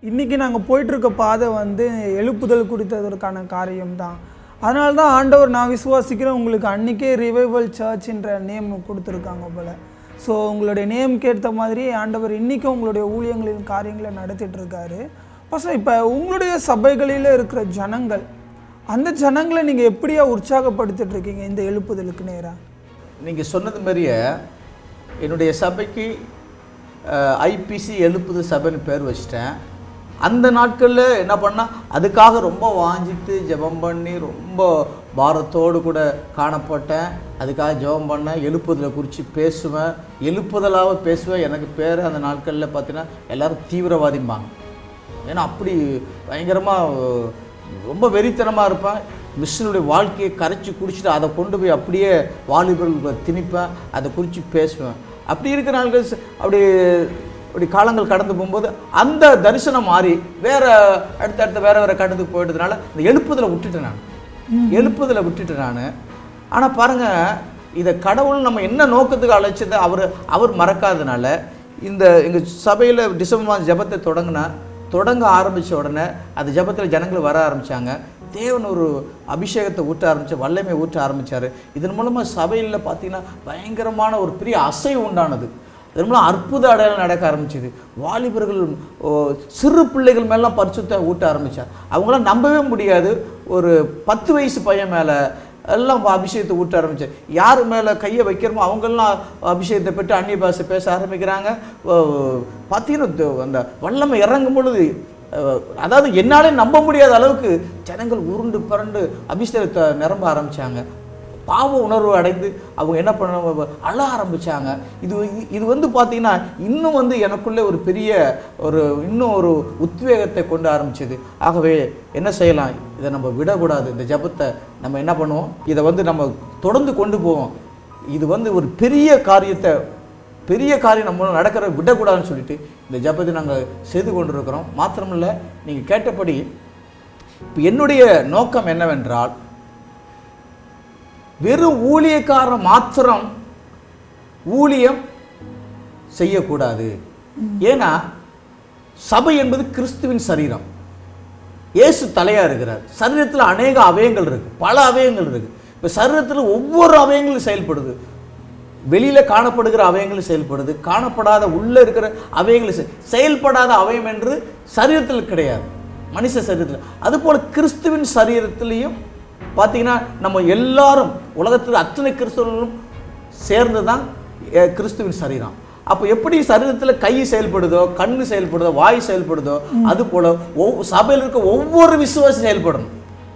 இன்றைக்கி நாங்கள் போயிட்டுருக்க பாதை வந்து எழுப்புதல் குறித்ததற்கான காரியம்தான் அதனால தான் ஆண்டவர் நான் விசுவாசிக்கிறேன் உங்களுக்கு அன்றைக்கே ரிவைவல் சர்ச்ன்ற நேம் கொடுத்துருக்காங்க போல் ஸோ உங்களுடைய நேம்க்கு ஏற்ற மாதிரி ஆண்டவர் இன்றைக்கும் உங்களுடைய ஊழியங்களின் காரியங்களை நடத்திட்டு இருக்காரு பசங்க இப்போ உங்களுடைய சபைகளில் இருக்கிற ஜனங்கள் அந்த ஜனங்களை நீங்கள் எப்படியா உற்சாகப்படுத்திட்டு இருக்கீங்க இந்த எழுப்புதலுக்கு நேராக நீங்கள் சொன்னது மாதிரியே என்னுடைய சபைக்கு ஐபிசி எழுப்புது சபைன்னு பேர் வச்சிட்டேன் அந்த நாட்களில் என்ன பண்ணால் அதுக்காக ரொம்ப வாஞ்சித்து ஜெபம் பண்ணி ரொம்ப பாரத்தோடு கூட காணப்பட்டேன் அதுக்காக ஜெபம் பண்ணேன் எழுப்புதலை குறித்து பேசுவேன் எழுப்புதலாக பேசுவேன் எனக்கு பேர் அந்த நாட்களில் பார்த்தீங்கன்னா எல்லாரும் தீவிரவாதிம்பாங்க ஏன்னா அப்படி பயங்கரமாக ரொம்ப வெறித்தனமாக இருப்பேன் மிஷினுடைய வாழ்க்கையை கரைச்சி குடிச்சிட்டு அதை கொண்டு போய் அப்படியே வாலிபர்களுக்கு திணிப்பேன் அதை குறித்து பேசுவேன் அப்படி இருக்கிற நாட்கள் ச- அப்படி அப்படி காலங்கள் கடந்து போகும்போது அந்த தரிசனம் மாறி வேற அடுத்தடுத்த வேற வேற கடந்துக்கு போயிட்டதுனால இந்த எழுப்புதலை விட்டுட்டேன் நான் எழுப்புதலை விட்டுட்டேன் நான் ஆனால் பாருங்க இதை கடவுள் நம்ம என்ன நோக்கத்துக்கு அழைச்சதை அவர் அவர் மறக்காதனால இந்த எங்கள் சபையில் டிசம்பர் மாதம் ஜெபத்தை தொடங்கினா தொடங்க ஆரம்பித்த உடனே அந்த ஜெபத்தில் ஜனங்கள் வர ஆரம்பித்தாங்க தேவன் ஒரு அபிஷேகத்தை ஊற்ற ஆரம்பிச்சு வல்லமை ஊற்ற ஆரம்பிச்சாரு இதன் மூலமாக சபையில் பார்த்தீங்கன்னா பயங்கரமான ஒரு பெரிய அசைவு உண்டானது இதன் மூலம் அற்புத அடையாளம் நடக்க ஆரம்பிச்சது வாலிபர்கள் ஓ, சிறு பிள்ளைகள் மேலாம் பரிசுத்த ஊட்ட ஆரம்பித்தார் அவங்களாம் நம்பவே முடியாது ஒரு பத்து வயசு பையன் மேலே எல்லாம் அபிஷேகத்தை ஊட்ட ஆரம்பிச்சார் யார் மேலே கையை வைக்கிறோமோ அவங்கெல்லாம் அபிஷேகத்தை பெற்று அந்நிய பாஷை பேச ஆரம்பிக்கிறாங்க ஓ, பார்த்தீங்கன்னா த- அந்த வல்லமை இறங்கும் பொழுது அஹ், அதாவது என்னாலே நம்ப முடியாத அளவுக்கு ஜனங்கள் உருண்டு பிறண்டு அபிஷேகத்தை நிரம்ப ஆரம்பிச்சாங்க பாவ உணர்வு அடைந்து அவங்க என்ன பண்ண அழ ஆரம்பிச்சாங்க இது வந்து- இது வந்து பார்த்தீங்கன்னா இன்னும் வந்து எனக்குள்ளே ஒரு பெரிய ஒரு இன்னும் ஒரு உத்வேகத்தை கொண்டு ஆரம்பிச்சது ஆகவே என்ன செய்யலாம் இதை நம்ம விடக்கூடாது இந்த ஜெபத்தை நம்ம என்ன பண்ணுவோம் இதை வந்து நம்ம தொடர்ந்து கொண்டு போவோம் இது வந்து ஒரு பெரிய காரியத்தை பெரிய காரியம் நம்ம நடக்கிற விடக்கூடாதுன்னு சொல்லிட்டு இந்த ஜெபத்தை நாங்கள் செய்து கொண்டிருக்கிறோம் மாத்திரமில்ல நீங்கள் கேட்டபடி இப்போ என்னுடைய நோக்கம் என்னவென்றால் வெறும் ஊழியக்காரன் மாத்திரம் ஊழியம் செய்யக்கூடாது ஏன்னா சபை என்பது கிறிஸ்துவின் சரீரம் இயேசு தலையா இருக்கிறார் சரீரத்தில் அநேக அவயங்கள் இருக்கு பல அவயங்கள் இருக்கு இப்போ சரீரத்தில் ஒவ்வொரு அவயங்களும் செயல்படுது வெளியில காணப்படுகிற அவயங்களும் செயல்படுது காணப்படாத உள்ள இருக்கிற அவயங்களும் செ- செயல்படாத அவயம் என்று சரீரத்தில் கிடையாது மனுஷ சரீரத்தில் அதுபோல கிறிஸ்துவின் சரீரத்திலையும் பார்த்தீங்கன்னா நம்ம எல்லாரும் உலகத்தில் அத்தனை கிறிஸ்தவர்களும் சேர்ந்து தான் அஹ், கிறிஸ்துவின் சரீரம் அப்போ எப்படி சரீரத்தில் கை செயல்படுதோ கண்ணு செயல்படுதோ வாய் செயல்படுதோ அது போல ஒவ் சபையில் இருக்க ஒவ்வொரு விசுவாசி செயல்படணும்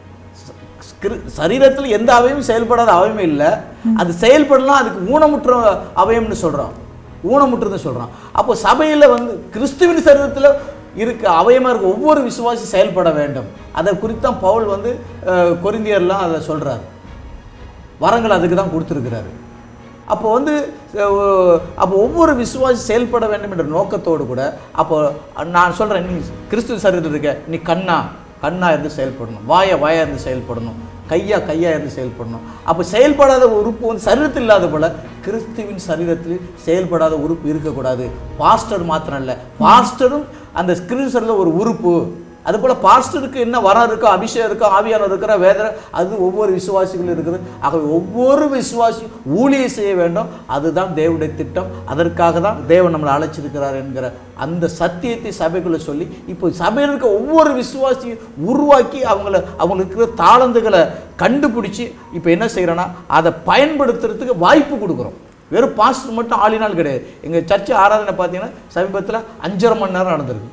கிரு- சரீரத்தில் எந்த அவயமும் செயல்படாத அவயமே இல்லை அது செயல்படலாம் அதுக்கு ஊனமுற்ற அவயம்னு சொல்றோம் ஊனமுற்றுன்னு சொல்றோம் அப்போ சபையில் வந்து கிறிஸ்துவின் சரீரத்தில் இருக்க அவயமா இருக்க ஒவ்வொரு விசுவாசி செயல்பட வேண்டும் அதை குறித்தான் பவுல் வந்து அஹ், கொரிந்தியர்லாம் அதை சொல்றாரு வரங்கள் அதுக்கு தான் கொடுத்துருக்கிறாரு அப்போ வந்து அஹ், அப்போ ஒவ்வொரு விசுவாசி செயல்பட வேண்டும் என்ற நோக்கத்தோடு கூட அப்போ நான் சொல்கிறேன் நீ கிறிஸ்துவ சரீரத்தில் இருக்க நீ கண்ணா கண்ணா இருந்து செயல்படணும் வாயா வாயா இருந்து செயல்படணும் கையா கையா இருந்து செயல்படணும் அப்போ செயல்படாத உறுப்பு வந்து சரீரத்தில் இல்லாத போல கிறிஸ்துவின் சரீரத்தில் செயல்படாத உறுப்பு இருக்கக்கூடாது பாஸ்டர் மாத்திரம் இல்லை பாஸ்டரும் அந்த கிறிஸ்தரில் ஒரு உறுப்பு அதுபோல் பாஸ்டருக்கு என்ன வரம் இருக்கோ அபிஷேகம் இருக்கோ ஆவியானவர் இருக்கிற வேதனை அது ஒவ்வொரு விசுவாசிகளும் இருக்குது ஆகவே ஒவ்வொரு விசுவாசி ஊழியை செய்ய வேண்டும் அதுதான் தேவனுடைய திட்டம் அதற்காக தான் தேவன் நம்மளை அழைச்சிருக்கிறார் என்கிற அந்த சத்தியத்தை சபைக்குள்ள சொல்லி இப்போ சபையில் இருக்க ஒவ்வொரு விசுவாசியும் உருவாக்கி அவங்கள அவங்களுக்கு இருக்கிற தாளந்துகளை கண்டுபிடிச்சி இப்போ என்ன செய்கிறோன்னா அதை பயன்படுத்துறதுக்கு வாய்ப்பு கொடுக்குறோம் வெறும் பாஸ்டர் மட்டும் ஆளினால் கிடையாது எங்கள் சர்ச்சை ஆராதனை பார்த்தீங்கன்னா சமீபத்தில் அஞ்சரை மணி நேரம் நடந்திருக்கு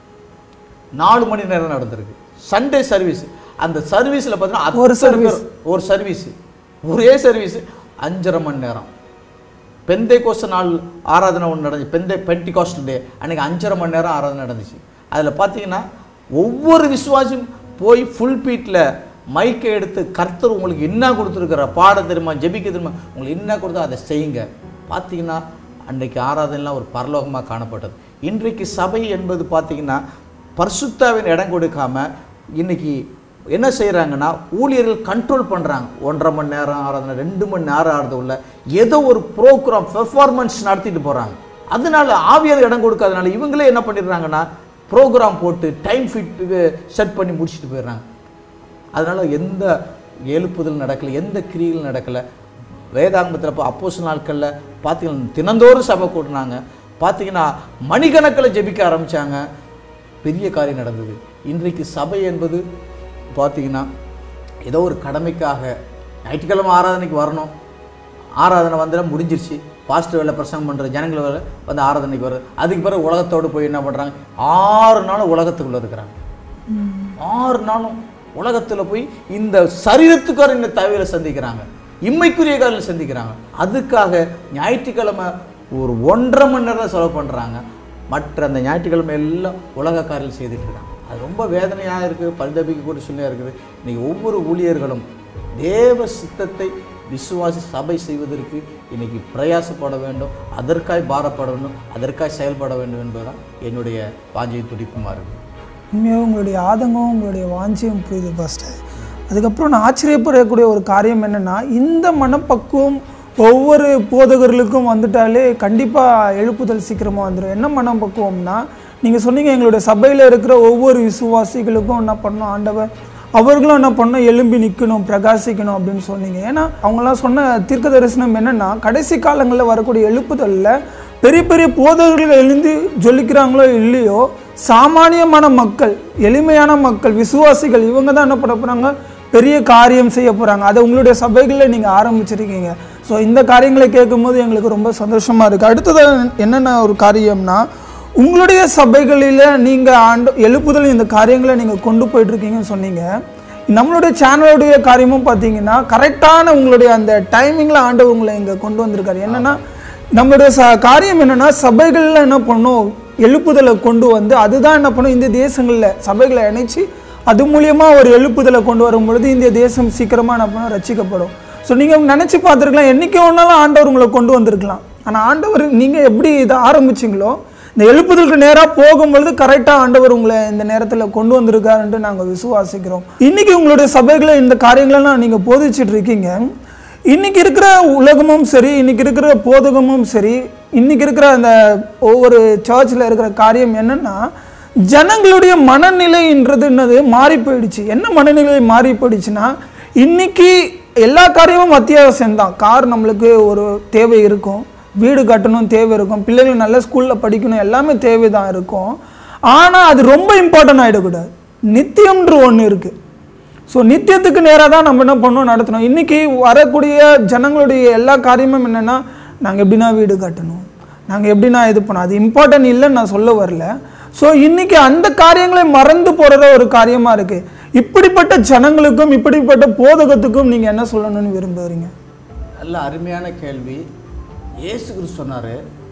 நாலு மணி நேரம் நடந்திருக்கு சண்டே சர்வீஸ் அந்த சர்வீஸில் பார்த்தீங்கன்னா ஒரு அத்தனை பேர் ஒரு சர்வீஸ் ஒரே சர்வீஸ் அஞ்சரை மணி நேரம் பெந்தை கோஸ்ட் நாள் ஆராதனை ஒன்று நடந்துச்சு பெந்தை பென்டி டே அன்றைக்கி அஞ்சரை மணி நேரம் ஆராதனை நடந்துச்சு அதில் பார்த்தீங்கன்னா ஒவ்வொரு விசுவாசியும் போய் ஃபுல் பீட்டில் மைக்கை எடுத்து கர்த்தர் உங்களுக்கு என்ன கொடுத்துருக்கிற பாட தெரியுமா ஜெபிக்க தெரியுமா உங்களுக்கு என்ன கொடுத்தோ அதை செய்யுங்க பார்த்தீங்கன்னா அன்றைக்கு ஆராதனைலாம் ஒரு பரலோகமாக காணப்பட்டது இன்றைக்கு சபை என்பது பார்த்தீங்கன்னா பரிசுத்தாவின் இடம் கொடுக்காம இன்னைக்கு என்ன செய்கிறாங்கன்னா ஊழியர்கள் கண்ட்ரோல் பண்ணுறாங்க ஒன்றரை மணி நேரம் ஆராதனை ரெண்டு மணி நேரம் ஆறுது உள்ள ஏதோ ஒரு ப்ரோக்ராம் பெர்ஃபார்மன்ஸ் நடத்திட்டு போகிறாங்க அதனால ஆவியார் இடம் கொடுக்காதனால இவங்களே என்ன பண்ணிடுறாங்கன்னா ப்ரோக்ராம் போட்டு டைம் ஃபிட் செட் பண்ணி முடிச்சுட்டு போயிடுறாங்க அதனால் எந்த எழுப்புதல் நடக்கலை எந்த கிரிகள் நடக்கலை வேதாங்கத்தில் இப்போ அப்போஸ் நாட்களில் பார்த்தீங்கன்னா தினந்தோறும் சபை கூட்டினாங்க பார்த்தீங்கன்னா மணிக்கணக்கில் ஜெபிக்க ஆரம்பித்தாங்க பெரிய காரியம் நடந்தது இன்றைக்கு சபை என்பது பார்த்தீங்கன்னா ஏதோ ஒரு கடமைக்காக ஞாயிற்றுக்கிழமை ஆராதனைக்கு வரணும் ஆராதனை வந்துட முடிஞ்சிருச்சு பாஸ்டர் வேலை பிரசங்கம் பண்ணுற ஜனங்கள் வேலை வந்து ஆராதனைக்கு வருது அதுக்கு பிறகு உலகத்தோடு போய் என்ன பண்ணுறாங்க ஆறு நாள் உலகத்துக்குள்ளே இருக்கிறாங்க ஆறு நாளும் உலகத்தில் போய் இந்த சரீரத்துக்கார இந்த தேவையில சந்திக்கிறாங்க இம்மைக்குரிய காரில் சந்திக்கிறாங்க அதுக்காக ஞாயிற்றுக்கிழமை ஒரு ஒன்றரை மணி நேரம் செலவு பண்ணுறாங்க மற்ற அந்த ஞாயிற்றுக்கிழமை எல்லாம் உலக காரில் செய்துட்டு இருக்காங்க அது ரொம்ப வேதனையாக இருக்குது பரிதபிக்க கூட சொல்லியாக இருக்குது இன்னைக்கு ஒவ்வொரு ஊழியர்களும் தேவ சித்தத்தை விசுவாசி சபை செய்வதற்கு இன்னைக்கு பிரயாசப்பட வேண்டும் அதற்காய் பாரப்பட வேண்டும் அதற்காய் செயல்பட வேண்டும் என்பதுதான் என்னுடைய வாஞ்சையும் துடிப்புமா இருக்குது உண்மையாக உங்களுடைய ஆதங்கம் உங்களுடைய வாஞ்சியம் புரியுது பாஸ்டர் அதுக்கப்புறம் நான் ஆச்சரியப்படக்கூடிய ஒரு காரியம் என்னென்னா இந்த மனப்பக்குவம் ஒவ்வொரு போதகர்களுக்கும் வந்துட்டாலே கண்டிப்பாக எழுப்புதல் சீக்கிரமாக வந்துடும் என்ன மனப்பக்குவம்னா நீங்கள் சொன்னீங்க எங்களுடைய சபையில் இருக்கிற ஒவ்வொரு விசுவாசிகளுக்கும் என்ன பண்ணணும் ஆண்டவர் அவர்களும் என்ன பண்ணணும் எழும்பி நிற்கணும் பிரகாசிக்கணும் அப்படின்னு சொன்னீங்க ஏன்னா அவங்களாம் சொன்ன தீர்க்க தரிசனம் என்னென்னா கடைசி காலங்களில் வரக்கூடிய எழுப்புதலில் பெரிய பெரிய போதகர்கள் எழுந்து ஜொலிக்கிறாங்களோ இல்லையோ சாமானியமான மக்கள் எளிமையான மக்கள் விசுவாசிகள் இவங்க தான் என்ன பண்ண போகிறாங்க பெரிய காரியம் செய்ய போகிறாங்க அதை உங்களுடைய சபைகளில் நீங்கள் ஆரம்பிச்சிருக்கீங்க ஸோ இந்த காரியங்களை கேட்கும்போது எங்களுக்கு ரொம்ப சந்தோஷமாக இருக்குது அடுத்தது என்னென்ன ஒரு காரியம்னா உங்களுடைய சபைகளில் நீங்கள் ஆண்டு எழுப்புதல் இந்த காரியங்களை நீங்கள் கொண்டு போயிட்டுருக்கீங்கன்னு சொன்னீங்க நம்மளுடைய சேனலுடைய காரியமும் பார்த்தீங்கன்னா கரெக்டான உங்களுடைய அந்த டைமிங்கில் ஆண்டவர் உங்களை இங்கே கொண்டு வந்திருக்காரு என்னென்னா நம்மளுடைய ச காரியம் என்னென்னா சபைகளில் என்ன பண்ணும் எழுப்புதலை கொண்டு வந்து அதுதான் என்ன பண்ணும் இந்த தேசங்களில் சபைகளை இணைச்சி அது மூலியமாக ஒரு எழுப்புதலை கொண்டு வரும் பொழுது இந்த தேசம் சீக்கிரமாக என்ன பண்ணும் ரட்சிக்கப்படும் ஸோ நீங்கள் நினச்சி பார்த்துருக்கலாம் என்றைக்கு ஒன்றாலும் ஆண்டவர் உங்களை கொண்டு வந்திருக்கலாம் ஆனால் ஆண்டவர் நீங்கள் எப்படி இதை ஆரம்பிச்சிங்களோ இந்த எழுப்புதலுக்கு நேராக போகும்பொழுது கரெக்டாக ஆண்டவர் உங்களை இந்த நேரத்தில் கொண்டு வந்திருக்காருன்ட்டு நாங்கள் விசுவாசிக்கிறோம் இன்னைக்கு உங்களுடைய சபைகளை இந்த காரியங்களெல்லாம் நீங்கள் போதிச்சிட்டு இருக்கீங்க இன்னைக்கு இருக்கிற உலகமும் சரி இன்னைக்கு இருக்கிற போதகமும் சரி இன்னைக்கு இருக்கிற அந்த ஒவ்வொரு சர்ச்சில் இருக்கிற காரியம் என்னன்னா ஜனங்களுடைய மனநிலைன்றது என்னது மாறி போயிடுச்சு என்ன மனநிலை மாறி போயிடுச்சுன்னா இன்னைக்கு எல்லா காரியமும் அத்தியாவசியம் தான் கார் நம்மளுக்கு ஒரு தேவை இருக்கும் வீடு கட்டணும் தேவை இருக்கும் பிள்ளைகள் நல்ல ஸ்கூலில் படிக்கணும் எல்லாமே தேவை தான் இருக்கும் ஆனால் அது ரொம்ப இம்பார்ட்டன்ட் ஆகிடக்கூடாது நித்தியம்ன்ற ஒன்று இருக்குது ஸோ நித்தியத்துக்கு நேராக தான் நம்ம என்ன பண்ணணும் நடத்தணும் இன்றைக்கி வரக்கூடிய ஜனங்களுடைய எல்லா காரியமும் என்னென்னா நாங்கள் எப்படின்னா வீடு கட்டணும் நாங்கள் எப்படின்னா இது பண்ணோம் அது இம்பார்ட்டன்ட் இல்லைன்னு நான் சொல்ல வரல ஸோ இன்றைக்கி அந்த காரியங்களை மறந்து போகிறத ஒரு காரியமாக இருக்குது இப்படிப்பட்ட ஜனங்களுக்கும் இப்படிப்பட்ட போதகத்துக்கும் நீங்கள் என்ன சொல்லணும்னு விரும்புகிறீங்க நல்ல அருமையான கேள்வி இயேசு கிறிஸ்து சொன்னார்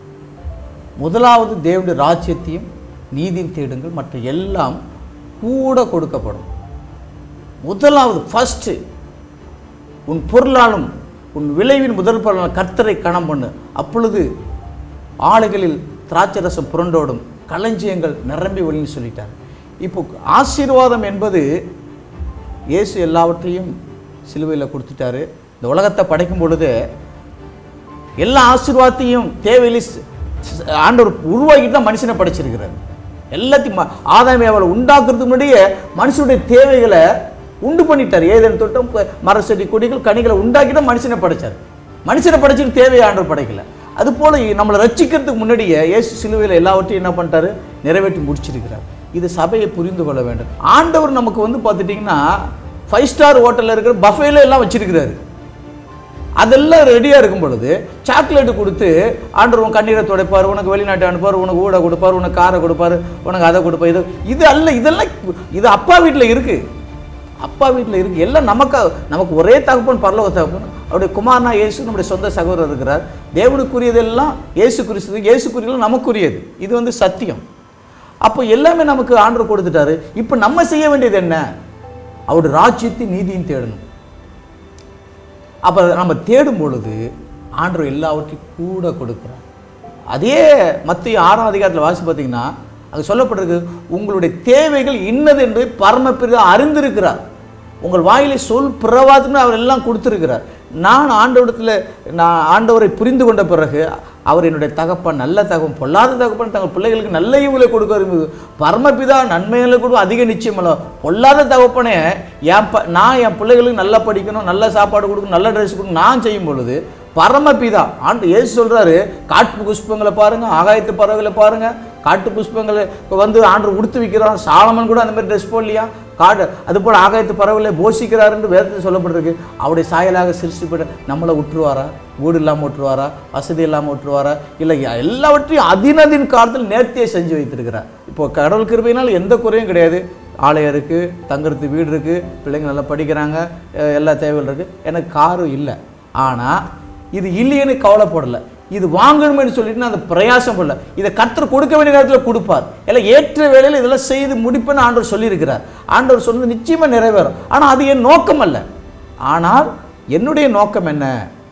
முதலாவது தேவனுடைய ராஜ்யத்தையும் நீதியும் தேடுங்கள் மற்ற எல்லாம் கூட கொடுக்கப்படும் முதலாவது ஃபஸ்ட்டு உன் பொருளாலும் உன் விளைவின் முதல் பொருளாலும் கர்த்தரை கணம் பண்ணு அப்பொழுது ஆலைகளில் திராட்சை ரசம் புரண்டோடும் களஞ்சியங்கள் நிரம்பி ஒளின்னு சொல்லிட்டார் இப்போ ஆசீர்வாதம் என்பது இயேசு எல்லாவற்றையும் சிலுவையில் கொடுத்துட்டாரு இந்த உலகத்தை படைக்கும் பொழுது எல்லா ஆசீர்வாதத்தையும் தேவையில்லை ஆண்டவர் உருவாக்கிட்டு தான் மனுஷனை படைச்சிருக்கிறார் எல்லாத்தையும் ம- ஆதாம் ஏவாளை உண்டாக்குறதுக்கு முன்னாடியே மனுஷனுடைய தேவைகளை உண்டு பண்ணிட்டார் ஏதேன் தோட்டம் ப- மர செடி கொடிகள் கனிகளை உண்டாக்கி தான் மனுஷனை படைச்சார் மனுஷனை படைச்சிட்டு தேவையை ஆண்டவர் படைக்கல அது போல நம்மளை ரட்சிக்கிறதுக்கு முன்னாடியே இயேசு சிலுவையில் எல்லாவற்றையும் என்ன பண்ணிட்டாரு நிறைவேற்றி முடிச்சிருக்கிறார் இது சபையை புரிந்து கொள்ள வேண்டும் ஆண்டவர் நமக்கு வந்து பார்த்துட்டிங்கன்னா ஃபைவ் ஸ்டார் ஹோட்டலில் இருக்கிற பஃபேல எல்லாம் வச்சிருக்கிறாரு அதெல்லாம் ரெடியாக இருக்கும் பொழுது சாக்லேட் கொடுத்து ஆண்டவர் உன் கண்ணீரை துடைப்பார் உனக்கு வெளிநாட்டு அனுப்பார் உனக்கு ஊட கொடுப்பார் உனக்கு காரை கொடுப்பார் உனக்கு அதை கொடுப்பார் இது இது அல்ல இதெல்லாம் இது அப்பா வீட்டில் இருக்கு அப்பா வீட்டில் இருக்கு எல்லாம் நமக்கு நமக்கு ஒரே தகப்பன் பரலோக தகப்பன் அவருடைய குமாரனா இயேசு நம்முடைய சொந்த சகோதரர் இருக்கிறார் தேவனுக்குரியதெல்லாம் இயேசு குறிச்சது இயேசுக்குரியதெல்லாம் நமக்குரியது இது வந்து சத்தியம் அப்போ எல்லாமே நமக்கு ஆண்டவர் கொடுத்துட்டாரு இப்போ நம்ம செய்ய வேண்டியது என்ன அவருடைய ராஜ்யத்தின் நீதியும் தேடணும் அப்போ நம்ம தேடும் பொழுது ஆண்டவர் எல்லாவற்றையும் கூட கொடுக்குறார் அதே மத்திய ஆறாம் அதிகாரத்தில் வாசி பார்த்தீங்கன்னா அங்கே சொல்லப்பட்டிருக்கு உங்களுடைய தேவைகள் இன்னது என்பதை பரமபிரிவு அறிந்திருக்கிறார் உங்கள் வாயிலை சொல் பிரவாதம்னு அவர் எல்லாம் கொடுத்துருக்கிறார் நான் ஆண்டவரிடத்தில் நான் ஆண்டவரை புரிந்து கொண்ட பிறகு அவர் என்னுடைய தகப்பன் நல்ல தகப்பன் பொல்லாத தகப்பன் தங்கள் பிள்ளைகளுக்கு நல்ல ஈவுகளை கொடுக்க விரும்புது பரமபிதா நன்மைகளை கொடுக்கும் அதிக நிச்சயம் அல்ல பொல்லாத தகப்பனே என் ப நான் என் பிள்ளைகளுக்கு நல்லா படிக்கணும் நல்ல சாப்பாடு கொடுக்கணும் நல்ல ட்ரெஸ் கொடுக்கணும் நான் செய்யும் பொழுது பரமபிதா ஆண்டு ஏசு சொல்றாரு காட்டு புஷ்பங்களை பாருங்க ஆகாயத்து பறவைகளை பாருங்க காட்டு புஷ்பங்களை வந்து ஆண்டு உடுத்து வைக்கிறான் சாலமன் கூட அந்த மாதிரி ட்ரெஸ் போடலையா காடு அதுபோல் ஆகாயத்து பறவைகளை போஷிக்கிறாருன்னு வேதத்தில் சொல்லப்பட்டிருக்கு அவருடைய சாயலாக சிருஷ்டிப்பட நம்மளை விட்டுருவாரா வீடு இல்லாமல் விட்டுருவாரா வசதி இல்லாமல் விட்டுருவாரா இல்லை எல்லாவற்றையும் அதினதின் காலத்தில் நேர்த்தியை செஞ்சு வைத்திருக்கிறார் இப்போ கடவுள் கிருபையினால் எந்த குறையும் கிடையாது ஆலயம் இருக்குது தங்குறதுக்கு வீடு இருக்குது பிள்ளைங்க நல்லா படிக்கிறாங்க அஹ் எல்லா தேவைகள் இருக்குது எனக்கு காரும் இல்லை ஆனால் இது இல்லையேன்னு கவலைப்படலை இது வாங்கணும்னு சொல்லிட்டு நான் அந்த பிரயாசம் பண்ணல இதை கர்த்தர் கொடுக்க வேண்டிய நேரத்தில் கொடுப்பார் எல்லாம் ஏற்ற வேளையில் இதெல்லாம் செய்து முடிப்பேன்னு ஆண்டவர் சொல்லியிருக்கிறார் ஆண்டவர் சொன்னது நிச்சயமாக நிறைவேறும் ஆனால் அது என் நோக்கம் அல்ல ஆனால் என்னுடைய நோக்கம் என்ன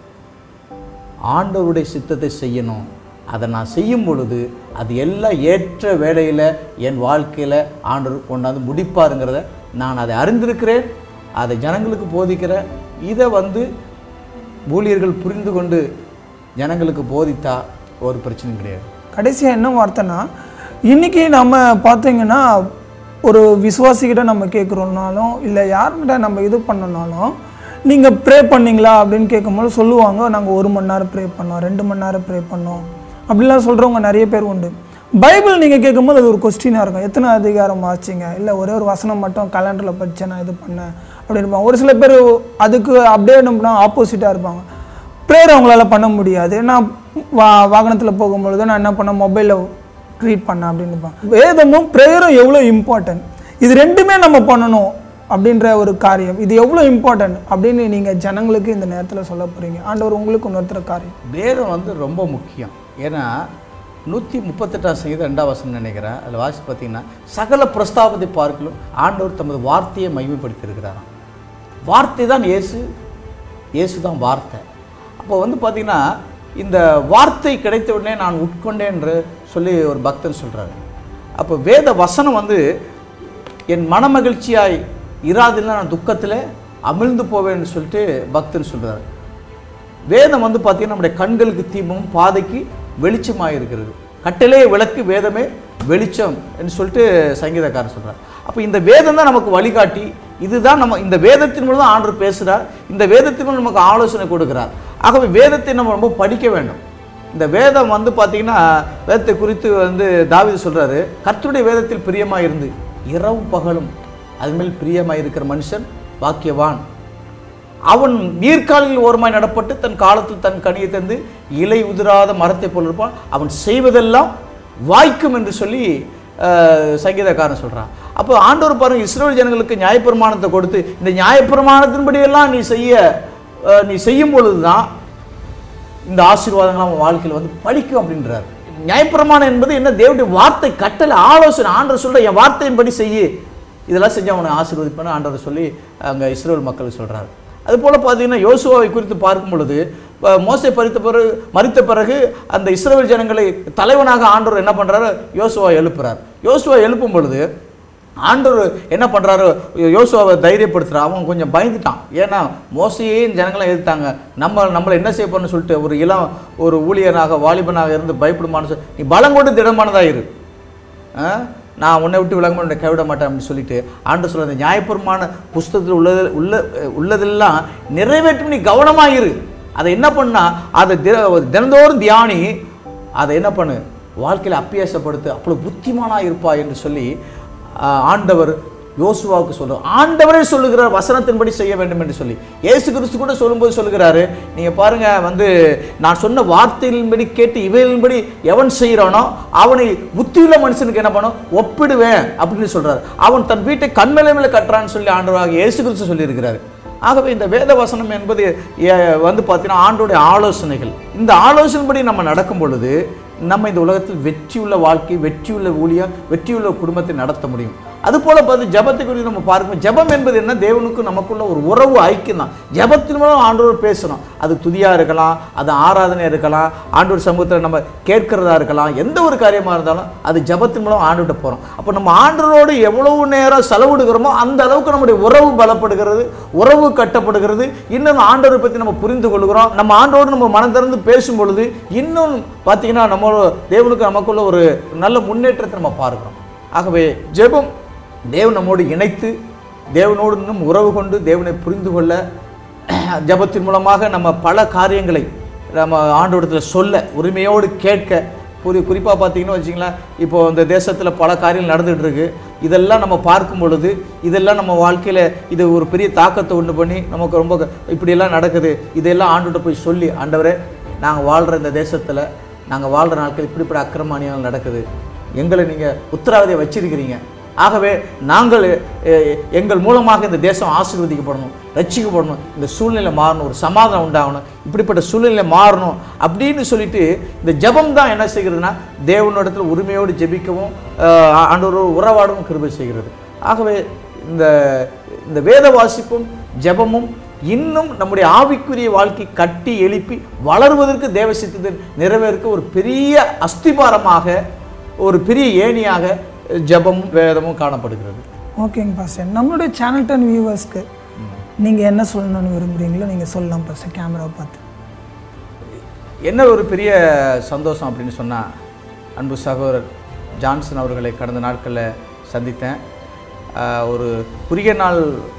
ஆண்டவருடைய சித்தத்தை செய்யணும் அதை நான் செய்யும் பொழுது அது எல்லாம் ஏற்ற வேளையில் என் வாழ்க்கையில் ஆண்டவர் கொண்டாந்து முடிப்பாருங்கிறத நான் அதை அறிந்திருக்கிறேன் அதை ஜனங்களுக்கு போதிக்கிறேன் இதை வந்து ஊழியர்கள் புரிந்து கொண்டு ஜனங்களுக்கு போதித்தா ஒரு பிரச்சனையும் கிடையாது கடைசியாக என்ன வார்த்தைன்னா இன்னைக்கு நம்ம பார்த்தீங்கன்னா ஒரு விசுவாசிக்கிட்ட நம்ம கேட்குறோம்னாலும் இல்லை யார்கிட்ட நம்ம இது பண்ணனாலும் நீங்கள் ப்ரே பண்ணீங்களா அப்படின்னு கேட்கும்போது சொல்லுவாங்க நாங்கள் ஒரு மணி நேரம் ப்ரே பண்ணோம் ரெண்டு மணி நேரம் ப்ரே பண்ணோம் அப்படிலாம் சொல்கிறவங்க நிறைய பேர் உண்டு பைபிள் நீங்கள் கேட்கும்போது அது ஒரு கொஸ்டினாக இருக்கும் எத்தனை அதிகாரம் ஆச்சுங்க இல்லை ஒரே ஒரு வசனம் மட்டும் கலண்டரில் படித்தேன் நான் இது பண்ணேன் அப்படின்னு ஒரு சில பேர் அதுக்கு அப்படியே நம்ம ஆப்போசிட்டாக இருப்பாங்க ப்ரேயர் அவங்களால பண்ண முடியாது நான் வா வாகனத்தில் போகும்பொழுது நான் என்ன பண்ணேன் மொபைலில் ரீட் பண்ணேன் அப்படின்னு இருப்பேன். வேதமும் ப்ரேயரும் எவ்வளோ இம்பார்ட்டன்ட் இது ரெண்டுமே நம்ம பண்ணணும் அப்படின்ற ஒரு காரியம் இது எவ்வளோ இம்பார்ட்டன்ட் அப்படின்னு நீங்கள் ஜனங்களுக்கு இந்த நேரத்தில் சொல்ல போகிறீங்க ஆண்டவர் உங்களுக்கு உணர்த்துற காரியம் வேதம் வந்து ரொம்ப முக்கியம் ஏன்னா நூற்றி முப்பத்தெட்டாம் சங்கீதம் ரெண்டாம் வசனம் நினைக்கிறேன் அதில் வாசி பார்த்தீங்கன்னா சகல பிரஸ்தாபத்தை பார்க்கலும் ஆண்டவர் தமது வார்த்தையை மகிமைப்படுத்தியிருக்கிறாராம் வார்த்தை தான் இயேசு இயேசு தான் வார்த்தை அப்போ வந்து பார்த்தீங்கன்னா இந்த வார்த்தை கிடைத்த உடனே நான் உட்கொண்டேன் என்று சொல்லி ஒரு பக்தன் சொல்கிறாரு அப்போ வேத வசனம் வந்து என் மனமகிழ்ச்சியாய் இராதுன்னா நான் துக்கத்தில் அமிழ்ந்து போவேன்னு சொல்லிட்டு பக்தன் சொல்கிறாரு வேதம் வந்து பார்த்தீங்கன்னா நம்முடைய கண்களுக்கு தீபமும் பாதைக்கு வெளிச்சமாக இருக்கிறது கட்டளே விளக்கு வேதமே வெளிச்சம் என்று சொல்லிட்டு சங்கீதக்காரன் சொல்றார் அப்போ இந்த வேதம் தான் நமக்கு வழிகாட்டி இதுதான் நம்ம இந்த வேதத்தின் மூலம் தான் ஆண்டவர் பேசுகிறார் இந்த வேதத்தின் மூலம் நமக்கு ஆலோசனை கொடுக்கிறார் ஆகவே வேதத்தை நம்ம ரொம்ப படிக்க வேண்டும் இந்த வேதம் வந்து பார்த்தீங்கன்னா வேதத்தை குறித்து வந்து தாவீது சொல்றாரு கர்த்தருடைய வேதத்தில் பிரியமாக இருந்து இரவும் பகலும் அதுமேல் பிரியமாக இருக்கிற மனுஷன் பாக்கியவான் அவன் நீர்க்காலில் ஓரமாய் நடப்பட்டு தன் காலத்தில் தன் கனியை தந்து இலை உதிராத மரத்தை போல் இருப்பான் அவன் செய்வதெல்லாம் வாய்க்கும் என்று சொல்லி அஹ், சங்கீதக்காரன் சொல்றான் அப்போ ஆண்டவர் பாருங்க இஸ்ரேல் ஜனங்களுக்கு நியாயப்பிரமாணத்தை கொடுத்து இந்த நியாயப்பிரமாணத்தின்படியெல்லாம் நீ செய்ய அஹ், நீ செய்யும் பொழுது தான் இந்த ஆசீர்வாதங்கள் அவன் வாழ்க்கையில் வந்து படிக்கும் அப்படின்றார் நியாயப்பிரமாணம் என்பது என்ன தேவனுடைய வார்த்தை கட்டளை ஆலோசனை ஆண்டவர் சொல்ற என் வார்த்தையின்படி செய்யு இதெல்லாம் செஞ்சு அவனை ஆசீர்வதிப்பான்னு ஆண்டவர் சொல்லி அங்கே இஸ்ரேல் மக்களுக்கு சொல்றாரு அது போல பார்த்தீங்கன்னா யோசுவாவை குறித்து பார்க்கும் பொழுது அஹ், மோசே பறித்த பிறகு மறித்த பிறகு அந்த இஸ்ரேல் ஜனங்களை தலைவனாக ஆண்டவர் என்ன பண்றாரு யோசுவா எழுப்புறார் யோசுவா எழுப்பும் பொழுது ஆண்டவர் என்ன பண்ணுறாரு யோசுவாவை தைரியப்படுத்துகிறார் அவன் கொஞ்சம் பயந்துட்டான் ஏன்னா மோசையே ஜனங்களாம் எதிர்த்தாங்க நம்ம நம்மளை என்ன செய்ய போறோம்னு சொல்லிட்டு ஒரு இளம் ஒரு ஊழியனாக வாலிபனாக இருந்து பயப்படுமான்னு சொல்லி நீ பலம் கொண்டு திடமானதாக இரு ஆ? நான் உன்னை விட்டு விலக மாட்டேன் கைவிட மாட்டேன் அப்படின்னு சொல்லிட்டு ஆண்டு சொல்ற அந்த நியாயபூர்வமான புஸ்தகத்தில் உள்ளது உள்ள உள்ளதெல்லாம் நிறைவேற்றும் நீ கவனமாக இரு அதை என்ன பண்ணா அதை தின தினந்தோறும் தியானி அதை என்ன பண்ணு வாழ்க்கையில் அப்பியாசப்படுத்து அப்பொழுது புத்திமானாக இருப்பா என்று சொல்லி ஆ, ஆண்டவர் யோசுவாவுக்கு சொல்றார் ஆண்டவரே சொல்லுகிறார் வசனத்தின்படி செய்ய வேண்டும் என்று சொல்லி இயேசு கிறிஸ்து கூட சொல்லும்போது சொல்லுகிறாரு நீங்க பாருங்க வந்து நான் சொன்ன வார்த்தையின்படி கேட்டு இவைகளின்படி எவன் செய்கிறானோ அவனை புத்தியுள்ள மனுஷனுக்கு என்ன பண்ணும் ஒப்பிடுவேன் அப்படின்னு சொல்றாரு அவன் தன் வீட்டை கண்மலை மேல கட்டுறான்னு சொல்லி ஆண்டவராக இயேசு கிறிஸ்து சொல்லியிருக்கிறாரு ஆகவே இந்த வேத வசனம் என்பது எ, வந்து பார்த்தீங்கன்னா ஆண்டோடைய ஆலோசனைகள் இந்த ஆலோசனைப்படி நம்ம நடக்கும் பொழுது நம்ம இந்த உலகத்தில் வெற்றியுள்ள வாழ்க்கை வெற்றியுள்ள ஊழியம் வெற்றியுள்ள குடும்பத்தை நடத்த முடியும் அதுபோல பார்த்து ஜெபத்தை குறித்து நம்ம பார்க்கணும் ஜெபம் என்பது என்ன தேவனுக்கும் நமக்குள்ள ஒரு உறவு ஐக்கியம் தான் ஜெபத்தின் மூலம் ஆண்டவர் பேசணும் அது துதியா இருக்கலாம் அது ஆராதனை இருக்கலாம் ஆண்டவர் சமூகத்தில் நம்ம கேட்கிறதா இருக்கலாம் எந்த ஒரு காரியமா இருந்தாலும் அது ஜெபத்தின் மூலம் ஆண்டுகிட்ட போறோம் அப்போ நம்ம ஆண்டவரோடு எவ்வளவு நேரம் செலவிடுகிறோமோ அந்த அளவுக்கு நம்முடைய உறவு பலப்படுகிறது உறவு கட்டப்படுகிறது இன்னும் ஆண்டவரை பற்றி நம்ம புரிந்து கொள்கிறோம் நம்ம ஆண்டோடு நம்ம மனம் திறந்து பேசும் பொழுது இன்னும் பார்த்தீங்கன்னா நம்ம தேவனுக்கு நமக்குள்ள ஒரு நல்ல முன்னேற்றத்தை நம்ம பார்க்கிறோம் ஆகவே ஜெபம் தேவன் நம்மோடு இணைத்து தேவனோடு இன்னும் உறவு கொண்டு தேவனை புரிந்து கொள்ள ஜெபத்தின் மூலமாக நம்ம பல காரியங்களை நம்ம ஆண்டோடத்தில் சொல்ல உரிமையோடு கேட்க குறி குறிப்பாக பார்த்தீங்கன்னா வச்சிங்களேன் இப்போ இந்த தேசத்தில் பல காரியங்கள் நடந்துகிட்டு இருக்கு இதெல்லாம் நம்ம பார்க்கும் பொழுது இதெல்லாம் நம்ம வாழ்க்கையில் இது ஒரு பெரிய தாக்கத்தை உண்டு பண்ணி நமக்கு ரொம்ப க- இப்படியெல்லாம் நடக்குது இதெல்லாம் ஆண்டுகிட்ட போய் சொல்லி ஆண்டவரே நாங்கள் வாழ்கிற இந்த தேசத்தில் நாங்கள் வாழ்கிற நாட்கள் இப்படி இப்படி அக்கிரம அநியாயம் நடக்குது எங்களை நீங்கள் உத்தரவாதியை வச்சிருக்கிறீங்க ஆகவே நாங்கள் எ- எங்கள் மூலமாக இந்த தேசம் ஆசீர்வதிக்கப்படணும் ரட்சிக்கப்படணும் இந்த சூழ்நிலை மாறணும் ஒரு சமாதானம் உண்டாகணும் இப்படிப்பட்ட சூழ்நிலை மாறணும் அப்படின்னு சொல்லிட்டு இந்த ஜெபம் தான் என்ன செய்கிறதுனா தேவனிடத்தில் உரிமையோடு ஜெபிக்கவும் ஆஹ், ஆண்டவரோடு உறவாடவும் கிருபை செய்கிறது ஆகவே இந்த இந்த வேத வாசிப்பும் ஜெபமும் இன்னும் நம்முடைய ஆவிக்குரிய வாழ்க்கை கட்டி எழுப்பி வளருவதற்கு தேவ சித்தத்தை நிறைவேற்க ஒரு பெரிய அஸ்திபாரமாக ஒரு பெரிய ஏணியாக ஜெபமும் வேதமும் காணப்படுகிறது ஓகேங்க பாஸ்டர் நம்மளுடைய சேனல் டென் வியூவர்ஸ்க்கு நீங்கள் என்ன சொல்லணும்னு விரும்புகிறீங்களோ நீங்கள் சொல்லலாம் பாஸ்டர் கேமராவை பார்த்து என்ன ஒரு பெரிய சந்தோஷம் அப்படின்னு சொன்னால் அன்பு சகோதரர் ஜான்சன் அவர்களை கடந்த நாட்களில் சந்தித்தேன் ஆஹ் ஒரு குறுகிய நாள்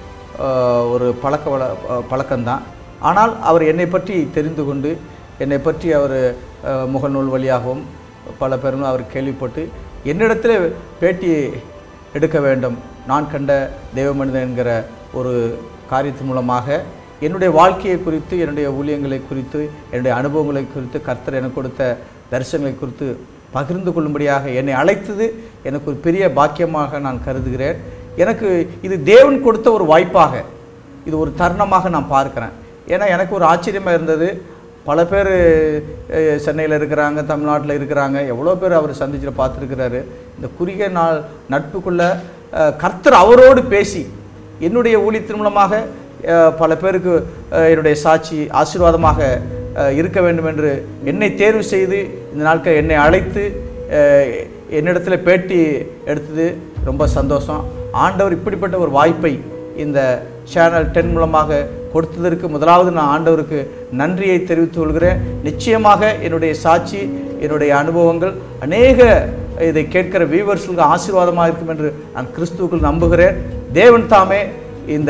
ஆஹ் ஒரு பழக்க வழ ஆஹ் பழக்கம்தான் ஆனால் அவர் என்னை பற்றி தெரிந்து கொண்டு என்னை பற்றி அவர் ஆஹ் முகநூல் வழியாகவும் பல பேரும் அவர் கேள்விப்பட்டு என்னிடத்தில் பேட்டி எடுக்க வேண்டும் நான் கண்ட தெய்வ மனிதன் என்கிற ஒரு காரியத்தின் மூலமாக என்னுடைய வாழ்க்கையை குறித்து என்னுடைய ஊழியங்களை குறித்து என்னுடைய அனுபவங்களை குறித்து கர்த்தர் எனக்கு கொடுத்த தரிசனங்களை குறித்து பகிர்ந்து கொள்ளும்படியாக என்னை அழைத்தது எனக்கு ஒரு பெரிய பாக்கியமாக நான் கருதுகிறேன் எனக்கு இது தேவன் கொடுத்த ஒரு வாய்ப்பாக இது ஒரு தருணமாக நான் பார்க்கிறேன் ஏன்னா எனக்கு ஒரு ஆச்சரியமாக இருந்தது பல பேர் சென்னையில் இருக்கிறாங்க தமிழ்நாட்டில் இருக்கிறாங்க எவ்வளோ பேர் அவர் சந்திச்சுட்டு பார்த்துருக்கிறாரு இந்த குறுகிய நாள் நட்புக்குள்ள அஹ், கர்த்தர் அவரோடு பேசி என்னுடைய ஊழியத்தின் மூலமாக அஹ், பல பேருக்கு அஹ், என்னுடைய சாட்சி ஆசீர்வாதமாக அஹ், இருக்க வேண்டும் என்று என்னை தேர்வு செய்து இந்த நாட்கள் என்னை அழைத்து அஹ், என்னிடத்தில் பேட்டி எடுத்தது ரொம்ப சந்தோஷம் ஆண்டவர் இப்படிப்பட்ட ஒரு வாய்ப்பை இந்த சேனல் டென் மூலமாக கொடுத்ததற்கு முதலாவது நான் ஆண்டவருக்கு நன்றியை தெரிவித்துக் கொள்கிறேன் நிச்சயமாக என்னுடைய சாட்சி என்னுடைய அனுபவங்கள் அநேக இதை கேட்கிற வியூவர்ஸுக்கு ஆசீர்வாதமாக இருக்கும் என்று நான் கிறிஸ்துவுக்குள் நம்புகிறேன் தேவன் தாமே இந்த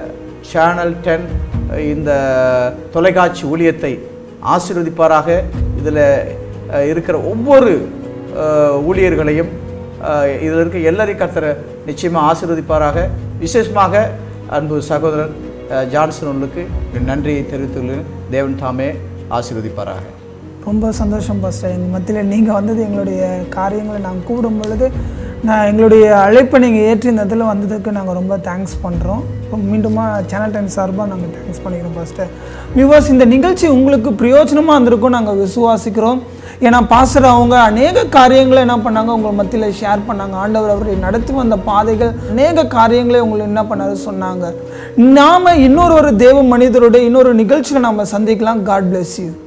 சேனல் டென் இந்த தொலைக்காட்சி ஊழியத்தை ஆசீர்வதிப்பாராக இதில் இருக்கிற ஒவ்வொரு அஹ், ஊழியர்களையும் அஹ், இதில் இருக்க எல்லாரையும் கர்த்தரை நிச்சயமாக ஆசீர்வதிப்பாராக விசேஷமாக அன்பு சகோதரர் அஹ், ஜான்சன் உங்களுக்கு என் நன்றியை தெரிவித்துள்ளேன் தேவன் தாமே ஆசீர்வதிப்பாராக ரொம்ப சந்தோஷம் பாஸ்டர் எங்கள் மத்தியில் நீங்கள் வந்தது எங்களுடைய காரியங்களை நாங்கள் கூப்பிடும் பொழுது நான் எங்களுடைய அழைப்பை நீங்கள் ஏற்றி இந்த இதில் வந்ததுக்கு நாங்கள் ரொம்ப தேங்க்ஸ் பண்ணுறோம் மீண்டுமா சேனல் டைம் சார்பாக நாங்கள் தேங்க்ஸ் பண்ணிக்கிறோம் பாஸ்டர் வியூவர்ஸ் இந்த நிகழ்ச்சி உங்களுக்கு பிரயோஜனமாக இருந்திருக்கும் நாங்கள் விசுவாசிக்கிறோம் ஏன்னா பாஸ்டர் அவங்க அநேக காரியங்களை என்ன பண்ணாங்க உங்கள் மத்தியில் ஷேர் பண்ணாங்க ஆண்டவர் அவர்களை நடத்தி வந்த பாதைகள் அநேக காரியங்களை உங்களுக்கு என்ன பண்ணாரு சொன்னாங்க நாம இன்னொரு ஒரு தேவ மனிதருடைய இன்னொரு நிகழ்ச்சியில் நாம சந்திக்கலாம் காட் bless யூ